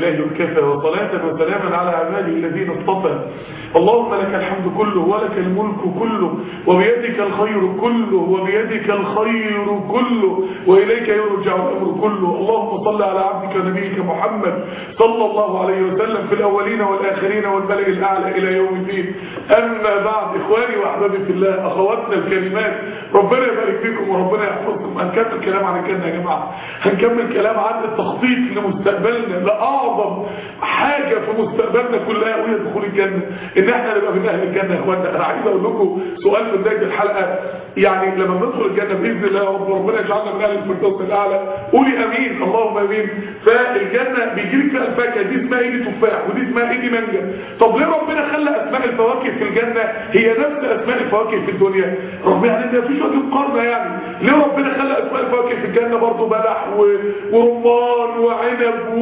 لله وكفى وصلاة وسلاما على عباده الذين اصطفى اللهم لك الحمد كله ولك الملك كله وبيدك الخير كله وبيدك الخير كله وإليك يرجع الأمر كله اللهم صل على عبدك ونبيك محمد صلى الله عليه وسلم في الأولين والآخرين والملك الأعلى إلى يوم الدين أما بعد إخواني وأحبابي في الله أخواتنا الكلمات ربنا يبارك فيكم وربنا يحفظكم هنكمل كلام عن الجنة يا جماعة هنكمل كلام عن التخطيط لمستقبلنا لأعظم حاجة في مستقبلنا كلها وهي دخول الجنة إن احنا نبقى من أهل الجنة يا إخواننا أنا عايز أقول لكم سؤال في بداية الحلقة يعني لما ندخل الجنة بإذن الله يا رب ربنا يجعلنا من أهل الفردوس الأعلى قولي أمين اللهم أمين فالجنة بيجي لك فيها الفاكهة دي اسمها إيه دي تفاح ودي اسمها إيه دي مانجا طب ليه ربنا خلى أسماء الفواكه في الجنة هي نفس أسماء الفواكه في الدنيا رب يعني ما فيش وجه مقارنة يعني ليه ربنا خلى أسماء الفواكه في الجنة برضه بلح و- ورمان وعنب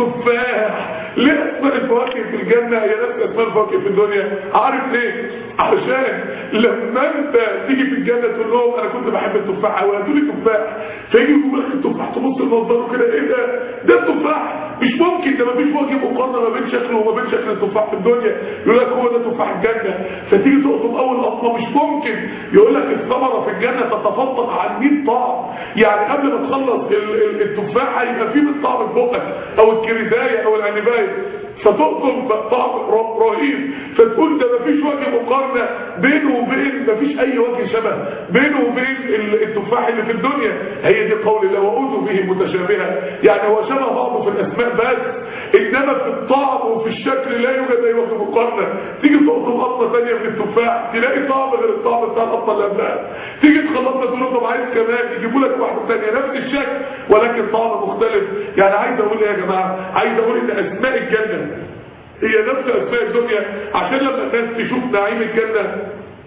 وتفاح ليه أسماء الفواكه في الجنة هي نفس أسماء الفواكه في الدنيا عارف ليه عشان لما انت تيجي في الجنة تقول لهم انا كنت بحب التفاح قوي هاتوا لي تفاح فيجي يقول لك التفاح تبص المنظر كده ايه ده ده التفاح مش ممكن ده مفيش وجه مقارنه ما بين شكله وما بين شكل التفاح في الدنيا يقول لك هو ده تفاح الجنه فتيجي تقطم اول قطمه مش ممكن يقول لك الثمره في الجنه تتفوق عن 100 طعم يعني قبل ما تخلص ال- ال- التفاحه يبقى فيه 100 طعم في بقك او الكريزايه او العنبايه فتقطم طعم ر- رهيب فتقول ده مفيش وجه مقارنه بينه وبين مفيش اي وجه شبه بينه وبين ال- التفاح اللي في الدنيا هي دي قول الله واوذوا به متشابهه يعني هو شبه بعضه في الاسماء بس انما في الطعم وفي الشكل لا يوجد اي وجه مقارنه تيجي تقطم قطمه ثانيه من التفاح تلاقي طعم غير الطعم بتاع القطمه اللي قبلها تيجي تخلصها تقول له طب عايز كمان يجيبوا لك واحده ثانيه نفس الشكل ولكن طعم مختلف يعني عايز اقول ايه يا جماعه عايز اقول ان اسماء الجنه هي نفس اسماء الدنيا عشان لما الناس تشوف نعيم الجنه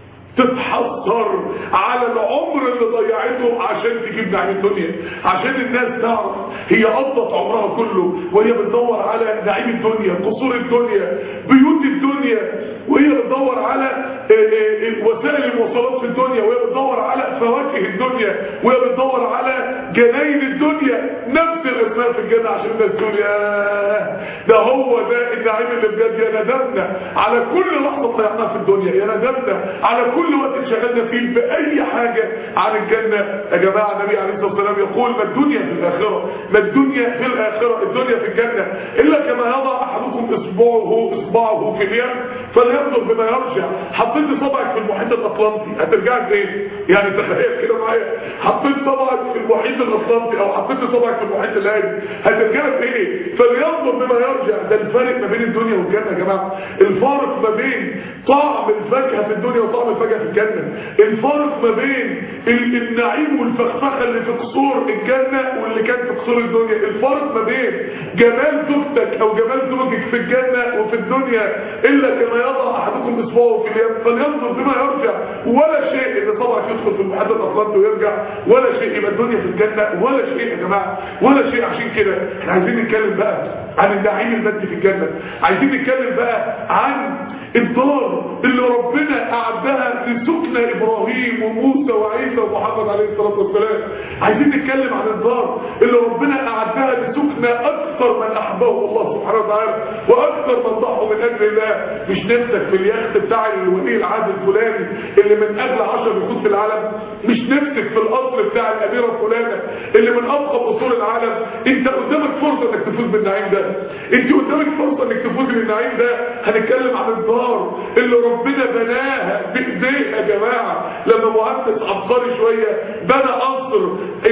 تتحسر على العمر اللي ضيعته عشان تجيب نعيم الدنيا عشان الناس تعرف هي قضت عمرها كله وهي بتدور على نعيم الدنيا قصور الدنيا بيوت الدنيا وهي بتدور على آه، آه، آه، وسائل المواصلات في الدنيا وهي بتدور على فواكه الدنيا وهي بتدور على جناين الدنيا نفس الاسماء في الجنه عشان الناس تقول ياه ده هو ده النعيم اللي بجد يا ندمنا على كل لحظه ضيعناها في الدنيا يا ندمنا على كل وقت انشغلنا فيه باي حاجه عن الجنه يا جماعه النبي عليه الصلاه والسلام يقول ما الدنيا في الاخره ما الدنيا في الاخره الدنيا في الجنه الا كما يضع احدكم اصبعه اصبعه في اليم فلينظر بما يرجع حطيت صبعك في المحيط الاطلنطي هترجع بايه يعني تخيل كده معايا حطيت صبعك في المحيط الاطلنطي او حطيت صبعك في المحيط الهادي هترجع بايه فلينظر بما يرجع ده الفرق ما بين الدنيا والجنه يا جماعه الفارق ما بين طعم الفاكهه في الدنيا وطعم الفاكهه في الجنه الفارق ما بين ال- النعيم والفخفخه اللي في قصور الجنه واللي كان في قصور الدنيا الفارق ما بين جمال زوجتك او جمال زوجك في الجنه وفي الدنيا الا كما يضع احدكم اصبعه في اليم فلينظر بما يرجع ولا شيء ان طبعا يدخل في المحيط الاطلنطي ويرجع ولا شيء يبقى الدنيا في الجنه ولا شيء يا جماعه ولا شيء عشان كده احنا عايزين نتكلم بقى عن النعيم المادي في الجنه عايزين نتكلم بقى عن الدار اللي ربنا أعدها لسكنى إبراهيم وموسى وعيسى ومحمد عليه الصلاة والسلام عايزين نتكلم عن الدار اللي ربنا أعدها لسكنى أكثر من أحبه الله سبحانه وتعالى وأكثر من ضحوا من أجل الله مش نفسك في اليخت بتاع الولي العهد الفلاني اللي من أجل عشر يخوض في العالم مش نفسك في القصر بتاع الأميرة الفلانة اللي من أفخم قصور العالم انت قدامك فرصة انك تفوز بالنعيم ده انت قدامك فرصة انك تفوز بالنعيم ده هنتكلم عن الدار اللي ربنا بناها بايديه يا جماعة لما مهندس عبقري شوية بنى قصر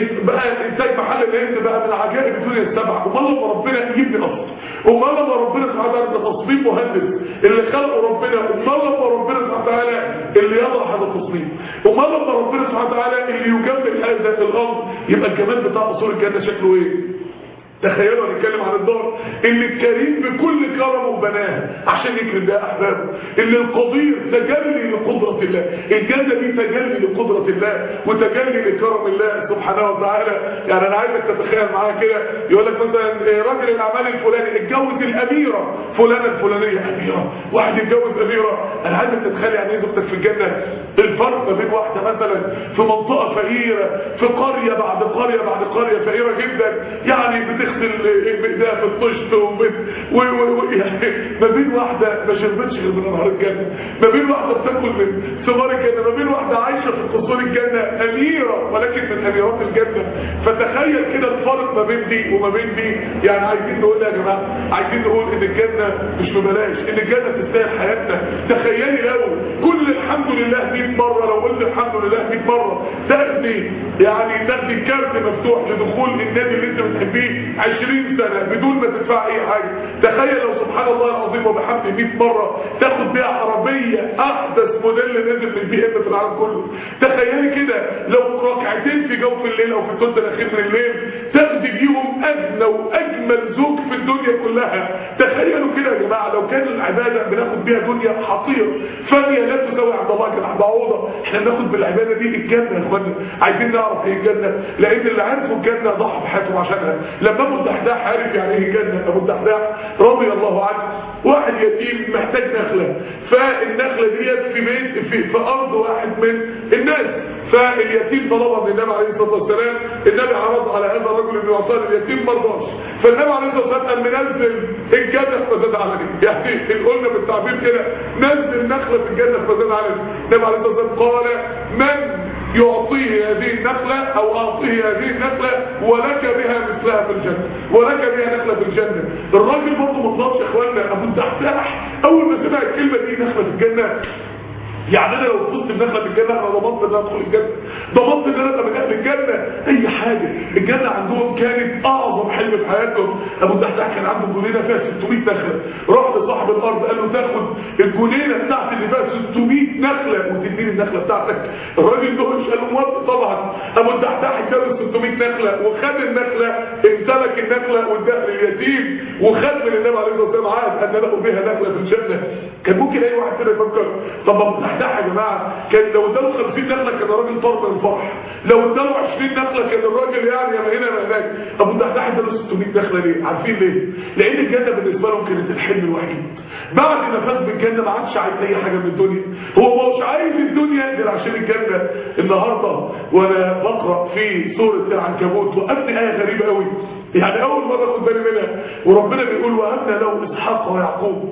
بقى انتاج محل الهند بقى من عجائب الدنيا السبعة امال لما ربنا يبني قصر امال لما ربنا سبحانه وتعالى ده تصميم مهندس اللي خلقه ربنا امال لما ربنا سبحانه وتعالى اللي يضع هذا التصميم امال لما ربنا سبحانه وتعالى اللي يجمل هذا الامر يبقى الجمال بتاع قصور الجنه شكله ايه تخيلوا هنتكلم عن الدار اللي الكريم بكل كرمه بناها عشان يكرم بها احبابه اللي القدير تجلي لقدرة الله الجنة دي تجلي لقدرة الله وتجلي لكرم الله سبحانه وتعالى يعني انا عايزك تتخيل معايا كده يقول لك مثلا إيه، راجل الاعمال الفلاني اتجوز الاميرة فلانة الفلانية اميرة واحد يتجوز اميرة انا عايزك تتخيل يعني ايه زوجتك في الجنة الفرق ما بين واحدة مثلا في منطقة فقيرة في قرية بعد قرية بعد قرية فقيرة جدا يعني بتغسل بايديها في الطشت وبت ما بين واحده ما شربتش غير من انهار الجنه ما بين واحده بتاكل من ثمار الجنه ما بين واحده عايشه في قصور الجنه اميره ولكن من اميرات الجنه فتخيل كده الفرق ما بين دي وما بين دي يعني عايزين نقول يا جماعه عايزين نقول ان الجنه مش ببلاش ان الجنه تستاهل حياتنا تخيلي لو كل الحمد لله 100 مره لو قلت الحمد لله 100 مره تاخدي يعني تاخدي كارت مفتوح لدخول النادي اللي انت بتحبيه 20 سنه بدون ما تدفع اي حاجه تخيل لو سبحان الله العظيم وبحمده 100 مره تاخد بيها عربيه احدث موديل نازل من البي ام في العالم كله تخيلي كده لو ركعتين في جوف الليل او في الثلث الاخير من الليل تاخدي بيهم ادنى واجمل زوج في الدنيا كلها تخيلوا كده يا جماعه لو كان العباده بناخد بيها دنيا حقيره فانيه لا تساوي عند الله جناح بعوضه احنا بناخد بالعباده دي الجنه يا اخوانا عايزين نعرف ايه الجنه لان اللي عارفوا الجنه ضحى بحياتهم عشانها لما ابو الدحداح عارف يعني ايه الجنه ابو الدحداح رضي الله عنه واحد يتيم محتاج نخله فالنخله ديت في بيت في, في ارض واحد من الناس فاليتيم طلبها من النبي عليه الصلاه والسلام النبي عرض على هذا الرجل ابن عطاء اليتيم ما رضاش فالنبي عليه الصلاه والسلام قال منزل الجنه فزاد عليه يعني اللي قلنا بالتعبير كده نزل نخله في الجنه فزاد عليه النبي عليه الصلاه والسلام قال من يعطيه هذه النخلة او اعطيه هذه النخلة ولك بها مثلها في الجنة ولك بها نخلة في الجنة الراجل برضه مطلبش اخواننا ابو الدحداح اول ما سمع الكلمة دي نخلة في الجنة يعني انا لو كنت بنخلة في الجنة انا ضمنت ان انا ادخل الجنة ضمنت ان انا ابقى من اهل الجنة اي حاجة الجنة عندهم كانت اعظم حلم في حياتهم ابو الدحداح كان عنده جنينة فيها 600 نخلة راح لصاحب الارض قال له تاخد الجنينة بتاعتي اللي فيها 600 نخلة وتديني النخلة بتاعتك الراجل دهش قال له موافق طبعا ابو الدحداح اداله 600 نخلة وخد النخلة امتلك النخلة واداها لليتيم وخد من النبي عليه الصلاه والسلام عهد ان له بها نخلة في الجنة كان ممكن اي واحد كده يفكر طب ابو الدحداح يا جماعة كان لو اداله 50 نخلة كان الراجل طار من الفرح لو اداله 20 نخلة كان الراجل يعني يا هنا يا هناك ابو الدحداح اداله 600 نخلة ليه عارفين ليه لان الجنة بالنسبة لهم كانت الحلم الوحيد بعد ما فاز بالجنة ما عادش عايز اي حاجة من الدنيا هو مش عايز الدنيا غير عشان الجنة النهاردة وانا بقرأ في سورة العنكبوت وقفني آية غريبة قوي يعني اول مرة اخد بالي منها وربنا بيقول وهبنا له اسحاق ويعقوب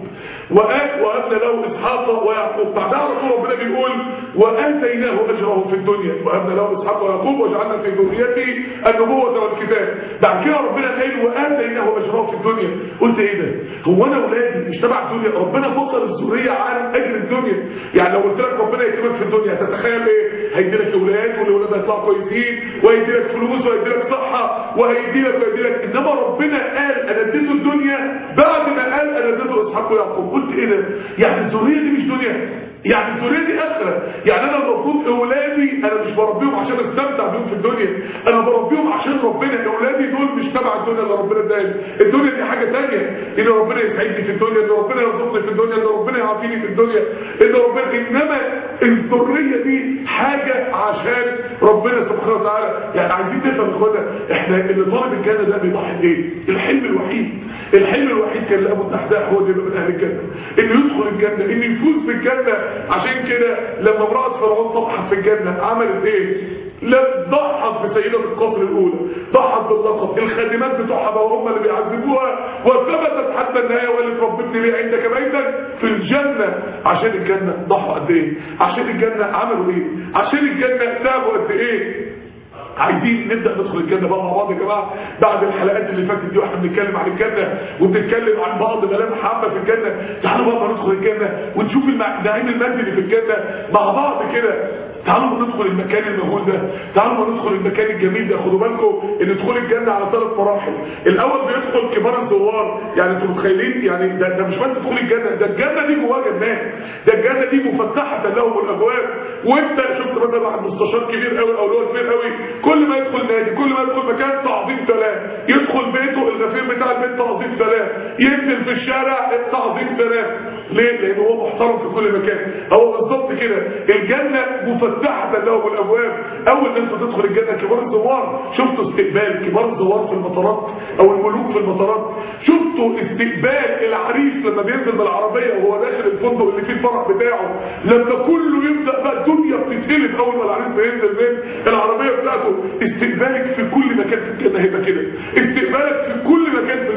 وهبنا له اسحاق ويعقوب بعدها على طول ربنا بيقول واتيناه اجره في الدنيا وهبنا له اسحاق ويعقوب وجعلنا في ذريته النبوة والكتاب بعد كده ربنا قال واتيناه اجره في الدنيا قلت ايه ده هو انا اولادي مش تبع الدنيا ربنا فصل الذريه عن اجر الدنيا يعني لو قلت لك ربنا يكرمك في الدنيا تتخيل ايه هيدي لك اولاد والاولاد هيطلعوا كويسين وهيدي لك فلوس وهيدي لك صحه وهيدي لك وهيدي لك انما ربنا قال انا اديته الدنيا بعد ما قال انا اديته اسحاق ويعقوب قلت ايه ده يعني الذريه دي مش دنيا يعني الذريه دي اخره يعني انا المفروض اولادي انا مش بربيهم عشان استمتع بيهم في الدنيا انا بربيهم عشان ربنا اولادي دول مش تبع الدنيا اللي ربنا اداني الدنيا دي حاجه ثانيه ان ربنا يسعدني في الدنيا ان ربنا يرزقني في الدنيا ان ربنا يعافيني في الدنيا ان ربنا انما الذريه دي حاجه عشان ربنا سبحانه وتعالى يعني عايزين نفهم اخوانا احنا اللي طالب الجنه ده بيضحي بايه الحلم الوحيد الحلم الوحيد كان لابو الدحداح هو اللي يبقى من اهل الجنه انه يدخل الجنه انه يفوز بالجنه عشان كده لما امراه فرعون طبحت في الجنه عملت ايه لا ضحت بسيدة القصر الأولى ضحت باللقب الخادمات بتوعها بقى هم اللي بيعذبوها وثبتت حتى النهاية وقالت ربتني ليه عندك بيتا في الجنة عشان الجنة ضحوا قد ايه عشان الجنة عملوا ايه عشان الجنة تعبوا قد ايه عايزين نبدأ ندخل الجنة بقى مع بعض يا جماعة بعد الحلقات اللي فاتت دي واحنا بنتكلم عن الجنة وبنتكلم عن بعض ملامح عامة في الجنة تعالوا بقى ندخل الجنة ونشوف النعيم المادي اللي في الجنة مع بعض كده تعالوا ندخل المكان المهول ده تعالوا ندخل المكان الجميل ده خدوا بالكم ان دخول الجنة على ثلاث مراحل الاول بيدخل كبار الزوار يعني انتوا متخيلين يعني ده, ده مش بس دخول الجنة ده الجنة دي جواها جنات ده الجنة دي مفتحة لهم الابواب وانت شفت مثلا واحد مستشار كبير قوي او لو كبير قوي كل ما يدخل نادي كل ما يدخل مكان تعظيم سلام يدخل بيته الغفير بتاع البيت تعظيم سلام ينزل في الشارع تعظيم سلام ليه؟ لان هو محترم في كل مكان هو بالظبط كده الجنة مفتحة لهم الابواب اول ناس بتدخل الجنة كبار الزوار شفتوا استقبال كبار الزوار في المطارات او الملوك في المطارات شفتوا استقبال العريس لما بينزل بالعربية وهو داخل الفندق اللي فيه الفرح بتاعه لما كله يبدأ بقى الدنيا بتتقلب اول ما العريس بينزل من العربية بتاعته استقبالك في كل مكان في الجنة هيبقى كده استقبالك في كل مكان في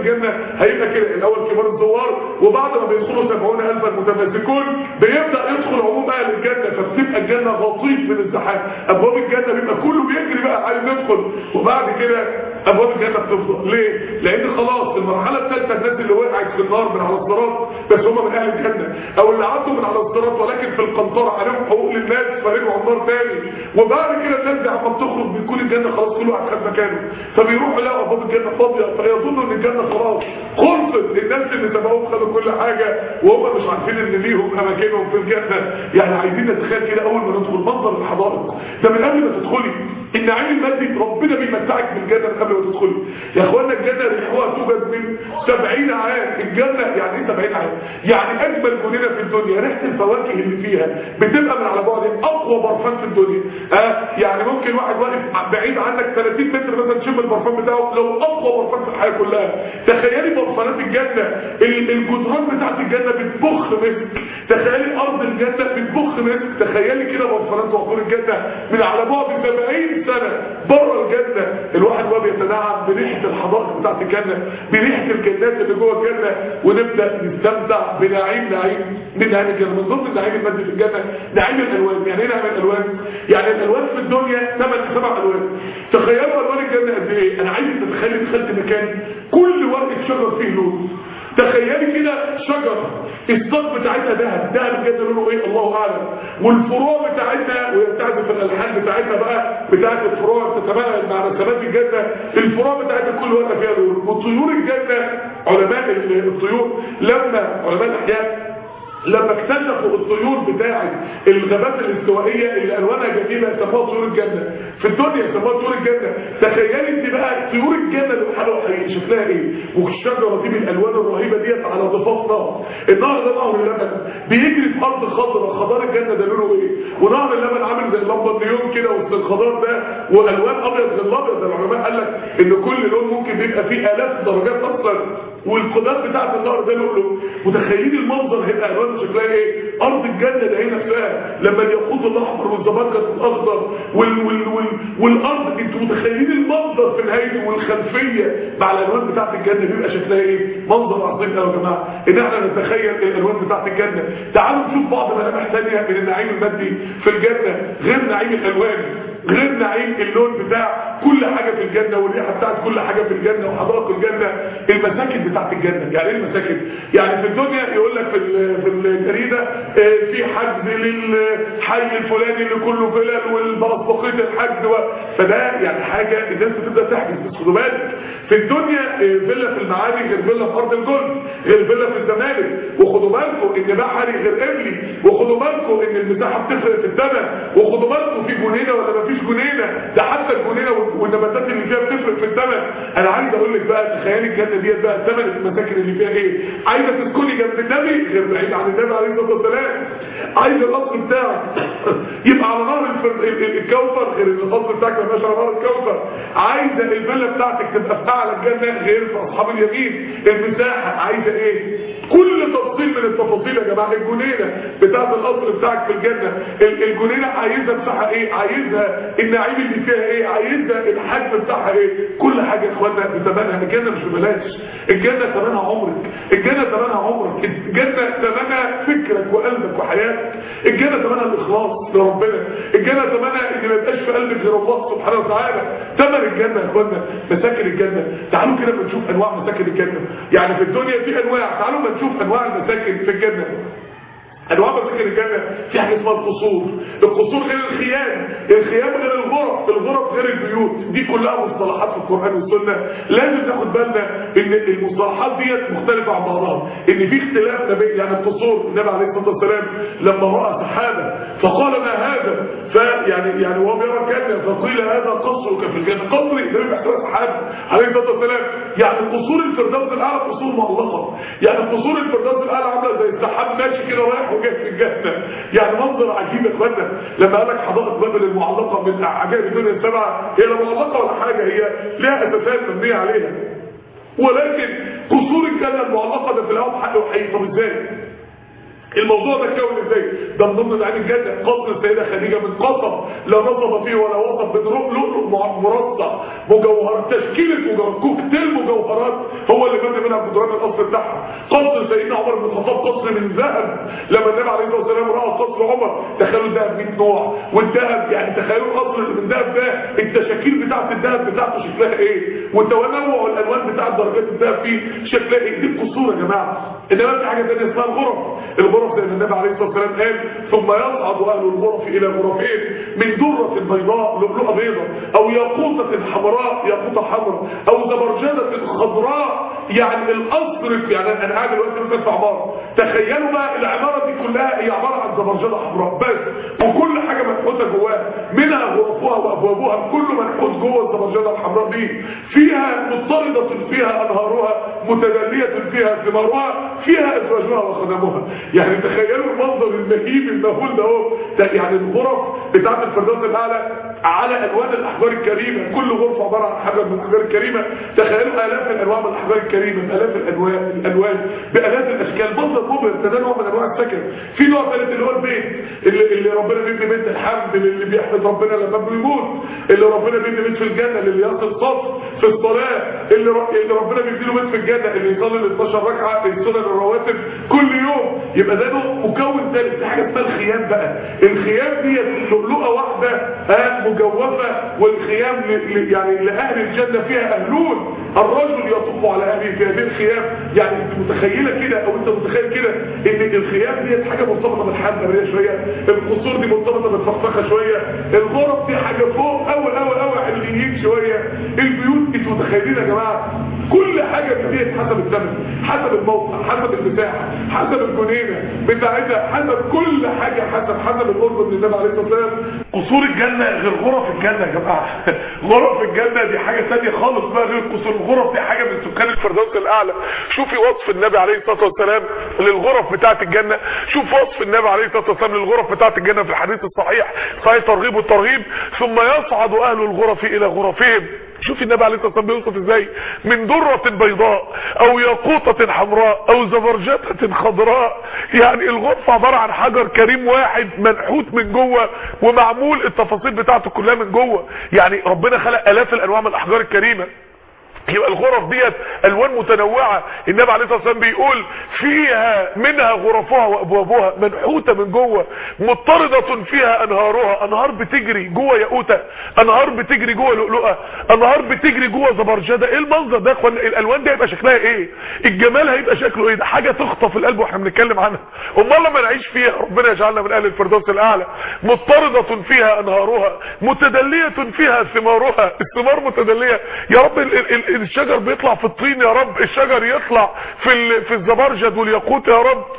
الجنه هيبقى كده الاول كبار الزوار وبعد ما بيدخلوا 70000 المتمسكون بيبدا يدخل عموم اهل الجنه فبتبقى الجنه غطيس من الزحام ابواب الجنه بيبقى كله بيجري بقى عايز يدخل وبعد كده ابواب الجنه بتفضل ليه لان خلاص المرحله الثالثه الناس اللي وقعت في النار من على الصراط بس هم من اهل الجنه او اللي عدوا من على الصراط ولكن في القنطره عليهم حقوق للناس فرجعوا النار تاني وبعد كده الناس دي عم بتخرج من كل الجنه خلاص كل واحد خد مكانه فبيروحوا يلاقوا ابواب الجنه فاضيه فيظنوا ان الجنه خلاص خلصت الناس اللي سبقوهم خدوا كل حاجه وهم مش عارفين ان ليهم اماكنهم في الجنه يعني عايزين نتخيل كده اول ما ندخل منظر الحدائق ده من قبل ما تدخلي النعيم المادي ربنا بيمتعك بالجنه من قبل ما تدخلي يا اخوانا الجنه ريحوها توجد من 70 عام الجنه يعني ايه 70 عام يعني اجمل جنينه في الدنيا ريحه الفواكه اللي فيها بتبقى من على بعد اقوى برفان في الدنيا اه يعني ممكن واحد واقف بعيد عنك 30 متر مثلا تشم البرفان بتاعه لو اقوى برفان في الحياه كلها تخيلي برفانات الجنه الجدران بتاعت الجنه بتبخ مسك تخيلي ارض الجنه بتبخ مسك تخيلي كده برفانات وقور الجنه من على بعد 70 سنه بره الجنه الواحد وهو بيتنعم بريحه الحدائق بتاعت الجنه بريحه الجنات اللي جوه الجنه ونبدا نستمتع بنعيم نعيم من نعيم الجنه من ضمن النعيم المادي في الجنه نعيم الالوان يعني ايه نعيم الالوان يعني الالوان في الدنيا ثمان سبع الوان تخيلوا الوان الجنه قد ايه انا عايز تتخيلي دخلت مكان كل ورقه شجر فيه لون تخيلي كده شجر الصف بتاعتها ذهب ذهب الجنه لونه ايه الله اعلم والفروع بتاعتها وهي بتعزف الالحان بتاعتها بقى بتاعت الفروع بتتمنى مع رسمات الجنه الفروع بتاعتها كل واحده فيها لون وطيور الجنه علماء الطيور لما علماء الاحياء لما اكتشفوا الطيور بتاعه الغابات الاستوائيه اللي الوانها جميله سموها طيور الجنه في الدنيا سموها طيور الجنه تخيلي انت بقى طيور الجنه اللي بحالها حقيقي شكلها ايه والشجره دي بالالوان الرهيبه ديت على ضفاف نهر النهر ده نهر اللبن بيجري في ارض خضراء خضار الجنه ده لونه ايه ونهر اللبن عامل زي اللمبه النيون كده وسط الخضار ده والوان ابيض غير الابيض العلماء قال لك ان كل لون ممكن بيبقى فيه الاف درجات اصلا والقدرات بتاعت النهر ده لؤلؤ متخيلين المنظر هيبقى الوان شكلها ايه ارض الجنه ده هي نفسها لما الياقوت الاحمر والزبرجد الاخضر وال وال وال والارض انتوا متخيلين المنظر في نهايته والخلفيه مع الالوان بتاعت الجنه بيبقى شكلها ايه منظر عظيم قوي يا جماعه ان احنا نتخيل الالوان بتاعت الجنه تعالوا نشوف بعض ملامح ثانيه من النعيم المادي في الجنه غير نعيم الالوان غير نعيم اللون بتاع كل حاجة في الجنة والريحة بتاعت كل حاجة في الجنة وحضارة الجنة المساكن بتاعت الجنة يعني ايه المساكن يعني في الدنيا يقول لك في في الجريدة اه في حجز للحي الفلاني اللي كله فلل والبرصبقية الحجز و... فده يعني حاجة الناس بتبدأ تحجز بس خدوا بالك في الدنيا اه فيلا في المعادي غير فيلا في ارض الجولف غير فيلا في الزمالك وخدوا بالكم ان بحري غير قبلي وخدوا بالكم ان المساحة بتفرق في الثمن وخدوا بالكم في جنينة ولا مفيش جنينة ده حتى الجنينة والنباتات اللي فيها بتفرق في الثمن انا عايز اقول لك بقى تخيلي الجنة ديت بقى ثمن المساكن اللي فيها ايه عايزة تسكني جنب النبي غير بعيد عن النبي عليه الصلاة والسلام عايز القصر بتاعك يبقى على نهر الكوثر غير القصر بتاعك ما يبقاش على نهر الكوثر عايزة الفيلا بتاعتك تبقى في اعلى الجنة غير في اصحاب اليمين المساحة عايزة ايه كل تفصيل من التفاصيل يا جماعه الجنينه بتاعه القصر بتاعك في الجنه الجنينه عايزها مساحه ايه عايزها النعيم اللي فيها ايه عايزها الحجم بتاعها ايه كل حاجه يا اخوانا بثمنها الجنه مش ببلاش الجنه ثمنها عمرك الجنه ثمنها عمرك الجنه ثمنها فكرك وقلبك وحياتك الجنه ثمنها الاخلاص لربنا الجنه ثمنها ان ما يبقاش في قلبك غير الله سبحانه وتعالى ثمن الجنه يا اخوانا مساكن الجنه تعالوا كده بنشوف انواع مساكن الجنه يعني في الدنيا في انواع تعالوا نشوف انواع المساكن في الجنه انواع مساكن الجنه في حاجه اسمها القصور القصور غير الخيام الخيام غير الغرف الغرف غير البيوت دي كلها مصطلحات في القران والسنه لازم ناخد بالنا ان المصطلحات ديت مختلفه عن بعضها ان في اختلاف ما بين يعني القصور النبي عليه الصلاه والسلام لما راى سحابه فقال ما هذا فيعني يعني وهو بيرى الجنه فقيل هذا قصرك في الجنه قصري النبي بيحكي سحابه عليه الصلاه والسلام يعني قصور الفردوس الاعلى قصور معلقه يعني قصور الفردوس الاعلى عامله زي السحاب ماشي كده رايح وجاي في الجنه يعني منظر عجيب يا اخوانا لما قال لك حدائق بابل المعلقه من عجائب الدنيا السبعه هي لا معلقه ولا حاجه هي لها اساسات مبنيه عليها ولكن قصور الجنه المعلقه ده في الهواء حق وحقيقي طب ازاي الموضوع ده اتكون ازاي ده من ضمن معاني الجنه قصر السيده خديجه من قصب لا نصب فيه ولا وصف بنروح لؤلؤ مرصع مجوهرات تشكيله مجوهرات كوكتيل مجوهرات هو اللي بنى منها قدرات القصر بتاعها قصر سيدنا عمر بن الخطاب قصر من ذهب لما النبي عليه الصلاه والسلام راى قصر عمر تخيلوا الذهب 100 نوع والذهب يعني تخيلوا القصر اللي من الذهب ده التشاكيل بتاعه الذهب بتاعته شكلها ايه والتنوع والالوان بتاعه درجات الذهب فيه شكلها ايه دي القصور يا جماعه انما في حاجه ثانيه اسمها الغرف الغرف زي ما النبي عليه الصلاه والسلام قال ثم يصعد اهل الغرف الى غرفين من دره بيضاء لؤلؤه بيضاء او ياقوته حمراء ياقوته حمراء او زبرجده خضراء يعني القصر يعني انا قاعد دلوقتي مثلا في عماره تخيلوا بقى العماره دي كلها هي عباره عن زبرجده حمراء بس وكل حاجه منحوته جواها منها غرفها وابوابها كله منحوت جوه الزبرجده الحمراء دي فيها مضطرده فيها انهارها متدليه فيها ثمارها فيها ازواجها وخدمها يعني تخيلوا المنظر المهيب المهول ده اهو يعني الغرف بتاعت الفردوس الاعلى على الوان الاحجار الكريمه كل غرفه عباره عن حجر من الاحجار الكريمه تخيلوا الاف الانواع من الاحجار الكريمه الاف الالوان الالوان بالاف الاشكال منظر مبهر ده نوع من انواع السكن في نوع ثالث اللي هو البيت اللي, اللي ربنا بيدي بيت الحمد اللي بيحمد ربنا لما بيموت اللي ربنا بيدي بيت في الجنه اللي يصل الصف في الصلاه اللي, ر... اللي ربنا بيدي له بيت في الجنه اللي يصلي ال 12 ركعه السنن الرواتب كل يوم يبقى ده مكون ثالث حاجه اسمها الخيام بقى الخيام دي لؤلؤه واحده ها مجوفه والخيام ل... يعني لاهل الجنه فيها اهلون الرجل يطوف على اهله في هذه الخيام يعني انت متخيله كده او انت متخيل كده ان الخيام دي حاجه مرتبطه بالحياه البريه شويه القصور دي مرتبطه بالفخفخه شويه الغرف دي حاجه فوق قوي قوي قوي عليين شويه البيوت انتوا متخيلين يا جماعه كل حاجه في دي حسب الزمن حسب الموقع حسب المساحه حسب الجنينه بتاعتها حسب كل حاجه حسب حسب القرب من النبي عليه الصلاه والسلام قصور الجنه غير غرف الجنه يا جماعه غرف الجنه دي حاجه ثانيه خالص بقى غير قصور الغرف دي حاجه من سكان الفردوس الاعلى شوفي وصف النبي عليه الصلاه والسلام للغرف بتاعه الجنه شوف وصف النبي عليه الصلاه والسلام للغرف بتاعه الجنه في الحديث الصحيح صحيح ترغيب والترهيب ثم يصعد اهل الغرف الى غرفهم شوف النبي عليه الصلاه والسلام بيوصف ازاي من دره بيضاء او ياقوته حمراء او زبرجده خضراء يعني الغرفه عباره عن حجر كريم واحد منحوت من جوه ومعمول التفاصيل بتاعته كلها من جوه يعني ربنا خلق الاف الانواع من الاحجار الكريمه يبقى الغرف ديت الوان متنوعه النبي عليه الصلاه والسلام بيقول فيها منها غرفها وابوابها منحوته من جوه مضطرده فيها انهارها انهار بتجري جوه ياقوته انهار بتجري جوه لؤلؤه انهار بتجري جوه زبرجده ايه المنظر ده يا اخوان الالوان دي هيبقى شكلها ايه الجمال هيبقى شكله ايه ده حاجه تخطف القلب واحنا بنتكلم عنها امال لما نعيش فيها ربنا يجعلنا من اهل الفردوس الاعلى مضطرده فيها انهارها متدليه فيها ثمارها الثمار متدليه يا رب ال ال الشجر بيطلع في الطين يا رب الشجر يطلع في في الزبرجد والياقوت يا رب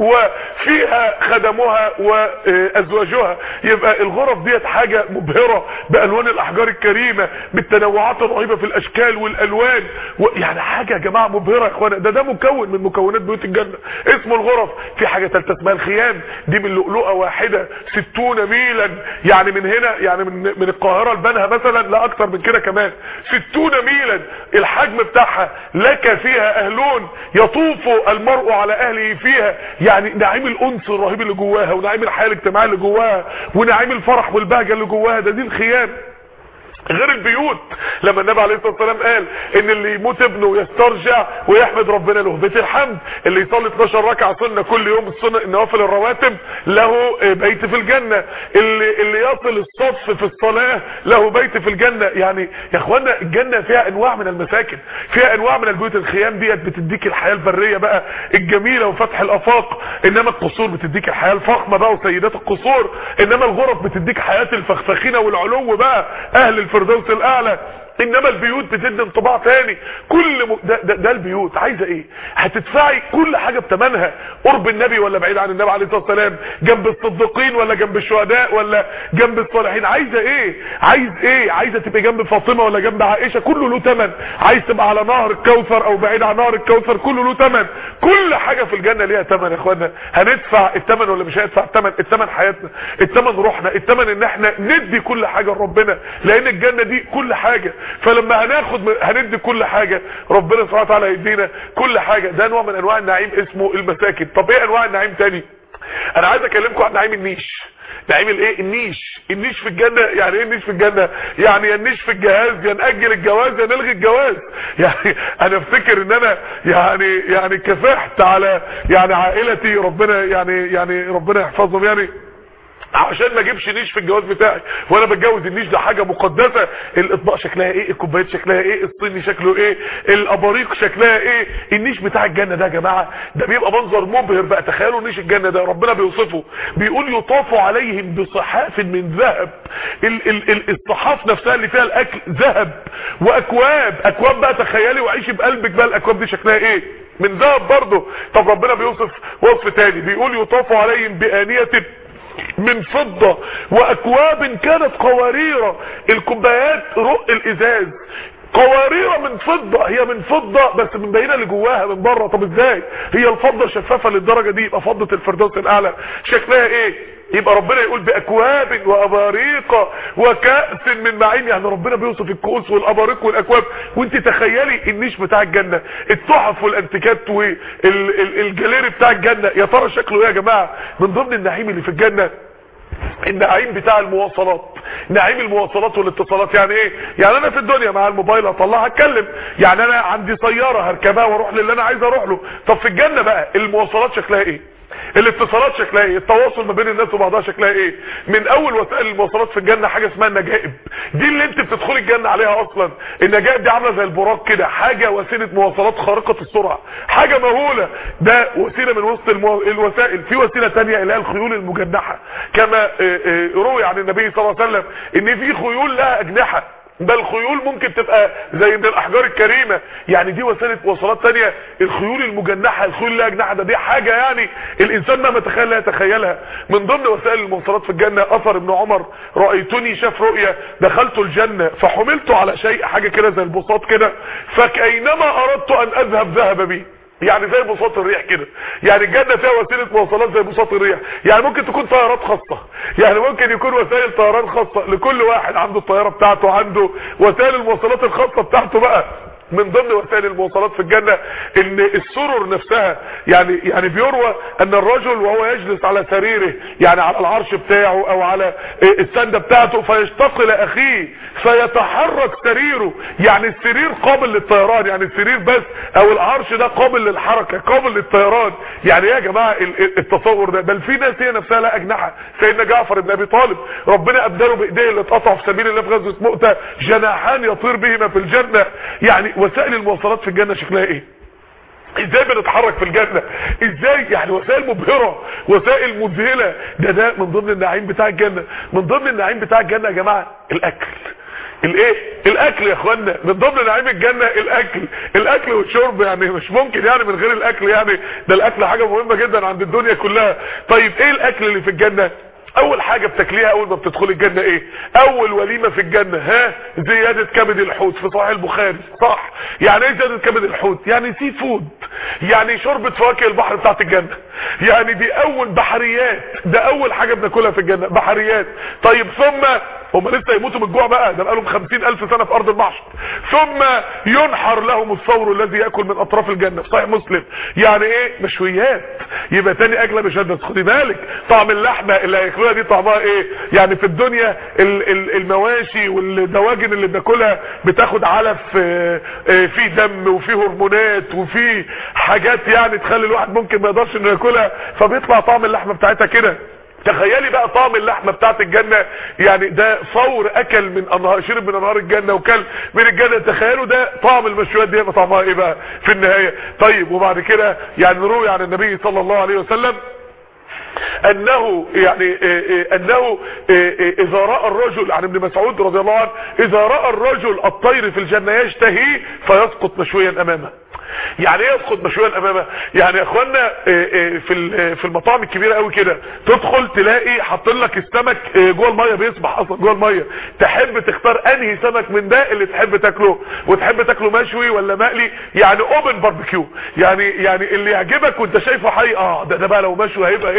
وفيها خدمها وازواجها يبقى الغرف ديت حاجة مبهرة بالوان الاحجار الكريمة بالتنوعات الرهيبة في الاشكال والالوان يعني حاجة يا جماعة مبهرة يا اخوانا ده ده مكون من مكونات بيوت الجنة اسمه الغرف في حاجة ثالثه اسمها الخيام دي من لؤلؤة واحدة ستون ميلا يعني من هنا يعني من, من القاهرة لبنها مثلا لا اكتر من كده كمان ستون ميلا الحجم بتاعها لك فيها اهلون يطوف المرء على اهله فيها يعني نعيم الانس الرهيب اللي جواها ونعيم الحياه الاجتماعيه اللي جواها ونعيم الفرح والبهجه اللي جواها ده دي الخيام غير البيوت لما النبي عليه الصلاه والسلام قال ان اللي يموت ابنه يسترجع ويحمد ربنا له بيت الحمد اللي يصلي 12 ركعه سنه كل يوم السنه النوافل الرواتب له بيت في الجنه اللي اللي يصل الصف في الصلاه له بيت في الجنه يعني يا اخوانا الجنه فيها انواع من المساكن فيها انواع من البيوت الخيام ديت بتديك الحياه البريه بقى الجميله وفتح الافاق انما القصور بتديك الحياه الفخمه بقى وسيدات القصور انما الغرف بتديك حياه الفخفخينه والعلو بقى اهل الفردوس الاعلى انما البيوت بتدي انطباع تاني كل م... ده, ده, ده البيوت عايزه ايه هتدفعي كل حاجه بثمنها قرب النبي ولا بعيد عن النبي عليه الصلاه والسلام جنب الصديقين ولا جنب الشهداء ولا جنب الصالحين عايزه ايه عايز ايه عايزه تبقى جنب فاطمه ولا جنب عائشه كله له ثمن عايز تبقى على نهر الكوثر او بعيد عن نهر الكوثر كله له ثمن كل حاجه في الجنه ليها ثمن يا اخوانا هندفع الثمن ولا مش هندفع الثمن الثمن حياتنا الثمن روحنا الثمن ان احنا ندي كل حاجه لربنا لان الجنه دي كل حاجه فلما هناخد هندي كل حاجة ربنا سبحانه وتعالى هيدينا كل حاجة ده نوع من انواع النعيم اسمه المساكن طب ايه انواع النعيم تاني انا عايز اكلمكم عن نعيم النيش نعيم الايه النيش النيش في الجنة يعني ايه النيش في الجنة يعني يا النيش في الجهاز يا نأجل الجواز يا نلغي الجواز يعني انا افتكر ان انا يعني يعني كفحت على يعني عائلتي ربنا يعني يعني ربنا يحفظهم يعني عشان ما اجيبش نيش في الجواز بتاعي وانا بتجوز النيش ده حاجه مقدسه الاطباق شكلها ايه الكوبايات شكلها ايه الصيني شكله ايه الاباريق شكلها ايه النيش بتاع الجنه ده يا جماعه ده بيبقى منظر مبهر بقى تخيلوا نيش الجنه ده ربنا بيوصفه بيقول يطاف عليهم بصحاف من ذهب ال ال ال الصحاف نفسها اللي فيها الاكل ذهب واكواب اكواب بقى تخيلي وعيشي بقلبك بقى الاكواب دي شكلها ايه من ذهب برضه طب ربنا بيوصف وصف تاني بيقول يطاف عليهم بآنية من فضة واكواب كانت قوارير الكوبايات رق الازاز قوارير من فضة هي من فضة بس من بينها اللي جواها من بره طب ازاي هي الفضة شفافة للدرجة دي يبقى فضة الفردوس الاعلى شكلها ايه يبقى ربنا يقول باكواب واباريق وكأس من معين يعني ربنا بيوصف الكؤوس والاباريق والاكواب وانت تخيلي النيش بتاع الجنة التحف والانتيكات والجاليري بتاع الجنة يا ترى شكله ايه يا جماعة من ضمن النعيم اللي في الجنة النعيم بتاع المواصلات نعيم المواصلات والاتصالات يعني ايه يعني انا في الدنيا مع الموبايل اطلعها اتكلم يعني انا عندي سيارة هركبها واروح للي انا عايز اروح له طب في الجنة بقى المواصلات شكلها ايه الاتصالات شكلها ايه التواصل ما بين الناس وبعضها شكلها ايه من اول وسائل المواصلات في الجنه حاجه اسمها النجائب دي اللي انت بتدخلي الجنه عليها اصلا النجائب دي عامله زي البراق كده حاجه وسيله مواصلات خارقه السرعه حاجه مهوله ده وسيله من وسط المو... الوسائل في وسيله ثانيه اللي هي الخيول المجنحه كما روي عن النبي صلى الله عليه وسلم ان في خيول لها اجنحه ده الخيول ممكن تبقى زي من الاحجار الكريمة يعني دي وسيله مواصلات تانية الخيول المجنحة الخيول اللي اجنحة ده دي حاجة يعني الانسان مهما تخيل لا يتخيلها من ضمن وسائل المواصلات في الجنة اثر ابن عمر رأيتني شاف رؤية دخلت الجنة فحملت على شيء حاجة كده زي البساط كده فكأينما اردت ان اذهب ذهب بي يعني زي بساط الريح كده يعني الجنة فيها وسيلة مواصلات زي بساط الريح يعني ممكن تكون طيارات خاصة يعني ممكن يكون وسائل طيران خاصة لكل واحد عنده الطيارة بتاعته عنده وسائل المواصلات الخاصة بتاعته بقى من ضمن وسائل المواصلات في الجنة ان السرر نفسها يعني يعني بيروى ان الرجل وهو يجلس على سريره يعني على العرش بتاعه او على السندة بتاعته فيشتاق لاخيه فيتحرك سريره يعني السرير قابل للطيران يعني السرير بس او العرش ده قابل للحركة قابل للطيران يعني يا جماعة التصور ده بل في ناس هي نفسها لا اجنحة سيدنا جعفر بن ابي طالب ربنا ابدله بايديه اللي اتقطعوا في سبيل الله في غزوة مؤتة جناحان يطير بهما في الجنة يعني وسائل المواصلات في الجنة شكلها ايه ازاي بنتحرك في الجنة ازاي يعني وسائل مبهرة وسائل مذهلة ده ده من ضمن النعيم بتاع الجنة من ضمن النعيم بتاع الجنة يا جماعة الاكل الايه الاكل يا اخوانا من ضمن نعيم الجنة الاكل الاكل والشرب يعني مش ممكن يعني من غير الاكل يعني ده الاكل حاجة مهمة جدا عند الدنيا كلها طيب ايه الاكل اللي في الجنة اول حاجة بتاكليها اول ما بتدخل الجنة ايه اول وليمة في الجنة ها زيادة كبد الحوت في صحيح البخاري صح يعني ايه زيادة كبد الحوت يعني سي فود يعني شوربة فواكه البحر بتاعت الجنة يعني دي اول بحريات ده اول حاجة بناكلها في الجنة بحريات طيب ثم هم لسه يموتوا من الجوع بقى ده بقالهم خمسين الف سنة في ارض المحشر ثم ينحر لهم الثور الذي يأكل من اطراف الجنة في صحيح مسلم يعني ايه مشويات يبقى تاني اكلة مش بس خدي بالك طعم اللحمة اللي هياكلوها دي طعمها ايه يعني في الدنيا ال ال المواشي والدواجن اللي بناكلها بتاخد علف فيه دم وفيه هرمونات وفيه حاجات يعني تخلي الواحد ممكن ما يقدرش انه ياكلها فبيطلع طعم اللحمة بتاعتها كده تخيلي بقى طعم اللحمة بتاعت الجنة يعني ده فور اكل من انهار شرب من انهار الجنة وكل من الجنة تخيلوا ده طعم المشويات دي يبقى طعمها ايه بقى في النهاية طيب وبعد كده يعني روي عن النبي صلى الله عليه وسلم انه يعني انه اذا راى الرجل عن ابن مسعود رضي الله عنه اذا راى الرجل الطير في الجنة يشتهي فيسقط مشويا امامه يعني ايه يسقط مشويا امامه يعني يا اخوانا في في المطاعم الكبيره قوي كده تدخل تلاقي حاطين لك السمك جوه الميه بيسبح اصلا جوه الميه تحب تختار انهي سمك من ده اللي تحب تاكله وتحب تاكله مشوي ولا مقلي يعني اوبن باربيكيو يعني يعني اللي يعجبك وانت شايفه حي اه ده ده بقى لو مشوي هيبقى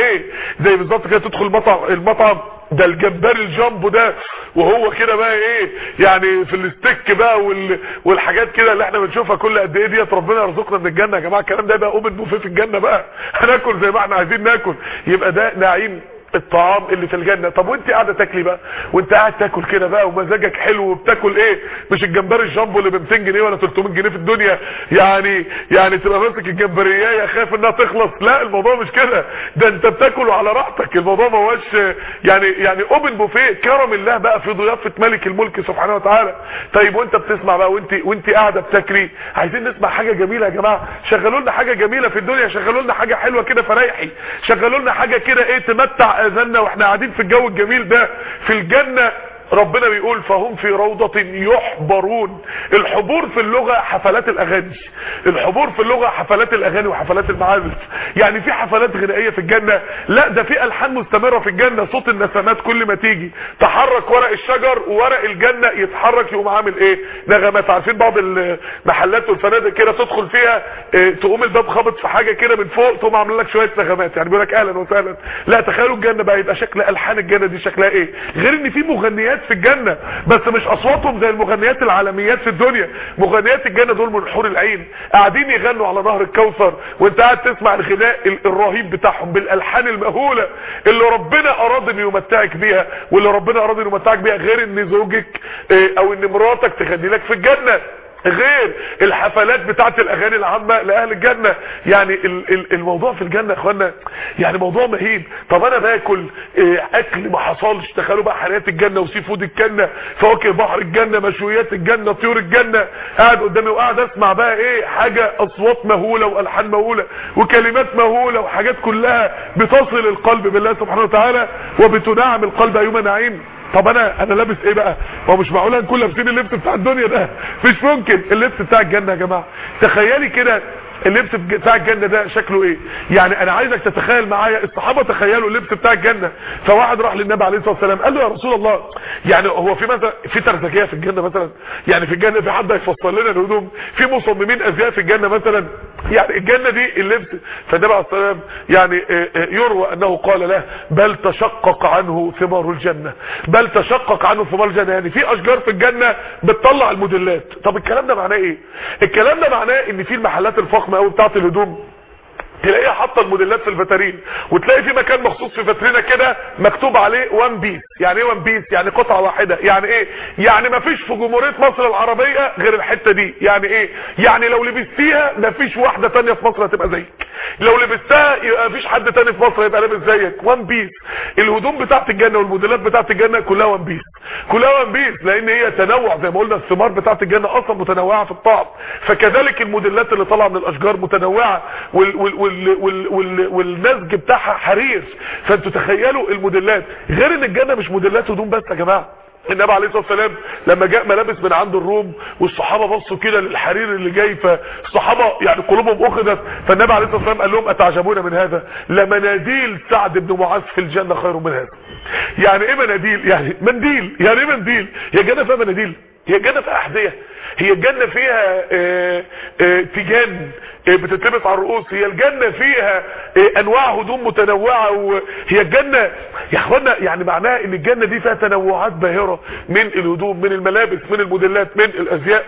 ايه زي بالظبط كده تدخل المطعم المطعم ده الجمبري الجامبو ده وهو كده بقى ايه يعني في الستيك بقى وال... والحاجات كده اللي احنا بنشوفها كل قد ايه ديت ربنا يرزقنا من الجنه يا جماعه الكلام ده يبقى اوبن بوفيه في الجنه بقى هناكل زي ما احنا عايزين ناكل يبقى ده نعيم الطعام اللي في الجنة طب وانت قاعدة تاكلي بقى وانت قاعد تاكل كده بقى ومزاجك حلو وبتاكل ايه مش الجمبري الجامبو اللي ب 200 جنيه ولا 300 جنيه في الدنيا يعني يعني تبقى ماسك الجمبريه خايف انها تخلص لا الموضوع مش كده ده انت بتاكل على راحتك الموضوع ما هوش يعني يعني اوبن بوفيه كرم الله بقى في ضيافه ملك الملك سبحانه وتعالى طيب وانت بتسمع بقى وانت وانت قاعده بتاكلي عايزين نسمع حاجه جميله يا جماعه شغلوا لنا حاجه جميله في الدنيا شغلوا لنا حاجه حلوه كده فريحي شغلوا لنا حاجه كده ايه تمتع اذاننا واحنا قاعدين في الجو الجميل ده في الجنه ربنا بيقول فهم في روضة يحبرون الحبور في اللغة حفلات الاغاني الحبور في اللغة حفلات الاغاني وحفلات المعازف يعني في حفلات غنائية في الجنة لا ده في الحان مستمرة في الجنة صوت النسمات كل ما تيجي تحرك ورق الشجر وورق الجنة يتحرك يقوم عامل ايه نغمات عارفين بعض المحلات والفنادق كده تدخل فيها اه تقوم الباب خابط في حاجة كده من فوق تقوم عامل لك شوية نغمات يعني بيقول لك اهلا وسهلا لا تخيلوا الجنة بقى يبقى شكل الحان الجنة دي شكلها ايه غير ان في مغنيات في الجنة بس مش اصواتهم زي المغنيات العالميات في الدنيا مغنيات الجنة دول من حور العين قاعدين يغنوا على نهر الكوثر وانت قاعد تسمع الغناء الرهيب بتاعهم بالالحان المهولة اللي ربنا اراد ان يمتعك بيها واللي ربنا اراد ان يمتعك بيها غير ان زوجك او ان مراتك تغني لك في الجنة غير الحفلات بتاعت الاغاني العامة لاهل الجنة يعني الموضوع في الجنة يا اخوانا يعني موضوع مهيب طب انا باكل اكل ما حصلش تخيلوا بقى حلويات الجنة وسي فود الجنة فواكه بحر الجنة مشويات الجنة طيور الجنة قاعد قدامي وقاعد اسمع بقى ايه حاجة اصوات مهولة والحان مهولة وكلمات مهولة وحاجات كلها بتصل القلب بالله سبحانه وتعالى وبتنعم القلب ايما نعيم طب انا انا لابس ايه بقى هو مش معقول هنكون لابسين اللبس بتاع الدنيا ده مش ممكن اللبس بتاع الجنه يا جماعه تخيلي كده اللبس بتاع الجنة ده شكله ايه يعني انا عايزك تتخيل معايا الصحابة تخيلوا اللبس بتاع الجنة فواحد راح للنبي عليه الصلاة والسلام قال له يا رسول الله يعني هو في مثلا في ترزكية في الجنة مثلا يعني في الجنة في حد هيفصل لنا الهدوم في مصممين ازياء في الجنة مثلا يعني الجنة دي اللبس فالنبي عليه الصلاة والسلام يعني يروى انه قال له بل تشقق عنه ثمار الجنة بل تشقق عنه ثمار الجنة يعني في اشجار في الجنة بتطلع الموديلات طب الكلام ده معناه ايه الكلام ده معناه ان في المحلات الفخمة قوي بتاعت الهدوم تلاقيها حاطه الموديلات في الفترين وتلاقي في مكان مخصوص في فترينه كده مكتوب عليه وان بيس يعني ايه وان بيس يعني قطعه واحده يعني ايه يعني ما فيش في جمهوريه مصر العربيه غير الحته دي يعني ايه يعني لو لبستيها ما فيش واحده تانية في مصر هتبقى زيك لو لبستها يبقى ما فيش حد تاني في مصر هيبقى لابس زيك وان بيس الهدوم بتاعت الجنه والموديلات بتاعت الجنه كلها وان بيس كلها وان بيس لان هي تنوع زي ما قلنا الثمار بتاعت الجنه اصلا متنوعه في الطعم فكذلك الموديلات اللي طالعه من الاشجار متنوعه وال وال وال وال وال والنسج بتاعها حرير فانتوا تخيلوا الموديلات غير ان الجنه مش موديلات هدوم بس يا جماعه النبي عليه الصلاه والسلام لما جاء ملابس من عند الروم والصحابه بصوا كده للحرير اللي جاي فالصحابه يعني قلوبهم اخذت فالنبي عليه الصلاه والسلام قال لهم اتعجبون من هذا لمناديل سعد بن معاذ في الجنه خير من هذا يعني ايه مناديل يعني منديل يعني ايه منديل هي الجنه فيها مناديل هي الجنه فيها احذيه هي الجنه فيها اه اه تيجان اه بتتلبس على الرؤوس هي الجنه فيها انواع هدوم متنوعه وهي الجنه يا اخوانا يعني معناها ان الجنه دي فيها تنوعات باهره من الهدوم من الملابس من الموديلات من الازياء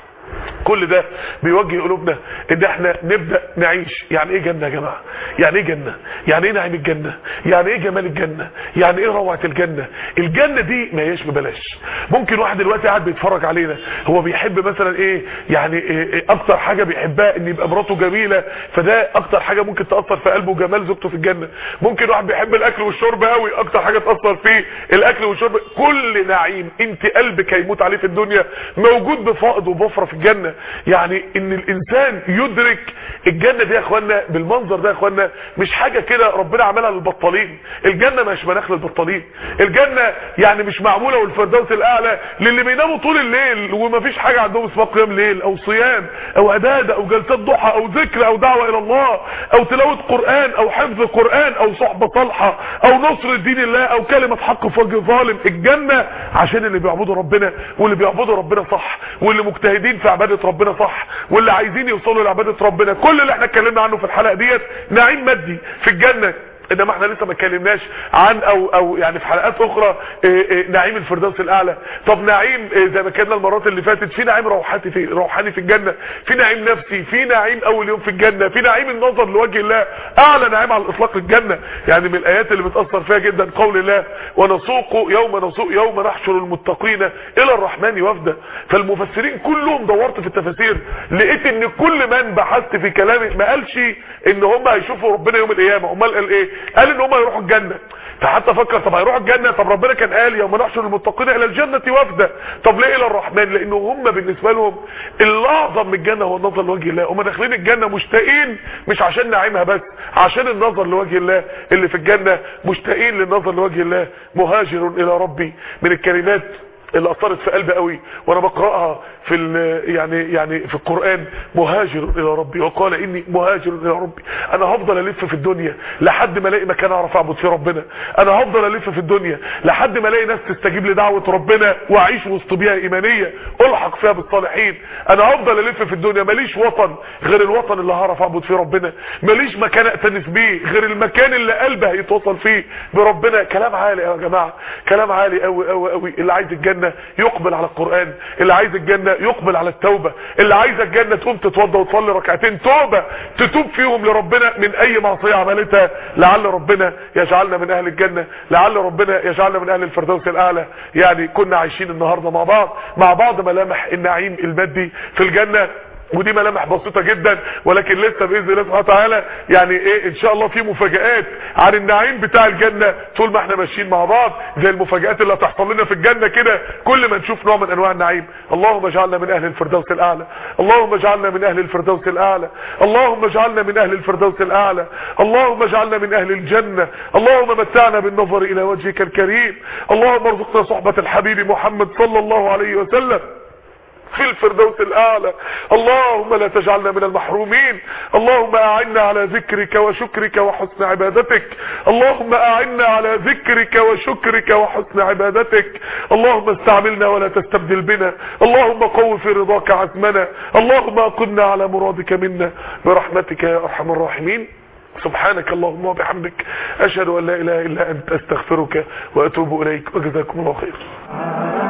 كل ده بيوجه قلوبنا ان احنا نبدأ نعيش يعني ايه جنة يا جماعة يعني ايه جنة يعني ايه نعيم الجنة يعني ايه جمال الجنة يعني ايه روعة الجنة الجنة دي ما هيش ببلاش ممكن واحد دلوقتي قاعد بيتفرج علينا هو بيحب مثلا ايه يعني إيه إيه اكتر حاجة بيحبها ان يبقى مراته جميلة فده اكتر حاجة ممكن تأثر في قلبه جمال زوجته في الجنة ممكن واحد بيحب الاكل والشرب قوي اكتر حاجة تأثر فيه الاكل والشرب كل نعيم انت قلبك هيموت عليه في الدنيا موجود بفائض وبفرة في الجنة يعني ان الانسان يدرك الجنة دي يا اخوانا بالمنظر ده يا اخوانا مش حاجة كده ربنا عملها للبطالين الجنة مش مناخ للبطالين الجنة يعني مش معمولة والفردوس الاعلى للي بيناموا طول الليل ومفيش حاجة عندهم اسمها قيام ليل او صيام او عبادة او جلسات ضحى او ذكر او دعوة الى الله او تلاوة قرآن او حفظ قرآن او صحبة صالحة او نصر دين الله او كلمة حق في وجه ظالم الجنة عشان اللي بيعبدوا ربنا واللي بيعبدوا ربنا صح واللي مجتهدين في عبادة ربنا صح واللي عايزين يوصلوا لعبادة ربنا كل اللي احنا اتكلمنا عنه في الحلقة ديت نعيم مادي في الجنة انما احنا لسه ما اتكلمناش عن او او يعني في حلقات اخرى إيه إيه نعيم الفردوس الاعلى طب نعيم إيه زي ما كنا المرات اللي فاتت في نعيم روحاتي في روحاني في الجنه في نعيم نفسي في نعيم اول يوم في الجنه في نعيم النظر لوجه الله اعلى نعيم على الاطلاق الجنه يعني من الايات اللي بتاثر فيها جدا قول الله ونسوق يوم نسوق يوم نحشر المتقين الى الرحمن وفدا فالمفسرين كلهم دورت في التفاسير لقيت ان كل من بحثت في كلامي ما قالش ان هم هيشوفوا ربنا يوم القيامه امال قال ايه قال ان هم هيروحوا الجنه فحتى فكر طب هيروحوا الجنه طب ربنا كان قال يوم نحشر المتقين الى الجنه وفدا طب ليه الى الرحمن لانه هم بالنسبه لهم الاعظم من الجنه هو النظر لوجه الله هم داخلين الجنه مشتاقين مش عشان نعيمها بس عشان النظر لوجه الله اللي في الجنه مشتاقين للنظر لوجه الله مهاجر الى ربي من الكلمات اللي اثرت في قلبي قوي وانا بقراها في يعني يعني في القران مهاجر الى ربي وقال اني مهاجر الى ربي انا هفضل الف في الدنيا لحد ما الاقي مكان اعرف اعبد فيه ربنا انا هفضل الف في الدنيا لحد ما الاقي ناس تستجيب لدعوه ربنا واعيش وسط بيئه ايمانيه الحق فيها بالصالحين انا هفضل الف في الدنيا ماليش وطن غير الوطن اللي هعرف اعبد فيه ربنا ماليش مكان اتنس بيه غير المكان اللي قلبي هيتوصل فيه بربنا كلام عالي يا جماعه كلام عالي قوي قوي قوي اللي عايز الجنه يقبل على القران اللي عايز الجنه يقبل على التوبه اللي عايز الجنه تقوم تتوضى وتصلي ركعتين توبه تتوب فيهم لربنا من اي معصيه عملتها لعل ربنا يجعلنا من اهل الجنه لعل ربنا يجعلنا من اهل الفردوس الاعلى يعني كنا عايشين النهارده مع بعض مع بعض ملامح النعيم المادي في الجنه ودي ملامح بسيطه جدا ولكن لسه باذن الله سبحانه وتعالى يعني ايه ان شاء الله في مفاجآت عن النعيم بتاع الجنه طول ما احنا ماشيين مع بعض زي المفاجآت اللي هتحصل لنا في الجنه كده كل ما نشوف نوع من انواع النعيم اللهم اجعلنا من اهل الفردوس الاعلى اللهم اجعلنا من اهل الفردوس الاعلى اللهم اجعلنا من اهل الفردوس الاعلى اللهم اجعلنا من اهل الجنه اللهم متعنا بالنظر الى وجهك الكريم اللهم ارزقنا صحبه الحبيب محمد صلى الله عليه وسلم في الفردوس الاعلى اللهم لا تجعلنا من المحرومين اللهم اعنا على ذكرك وشكرك وحسن عبادتك اللهم اعنا على ذكرك وشكرك وحسن عبادتك اللهم استعملنا ولا تستبدل بنا اللهم قو في رضاك عزمنا اللهم اقمنا على مرادك منا برحمتك يا ارحم الراحمين سبحانك اللهم وبحمدك اشهد ان لا اله الا انت استغفرك واتوب اليك وجزاكم الله خير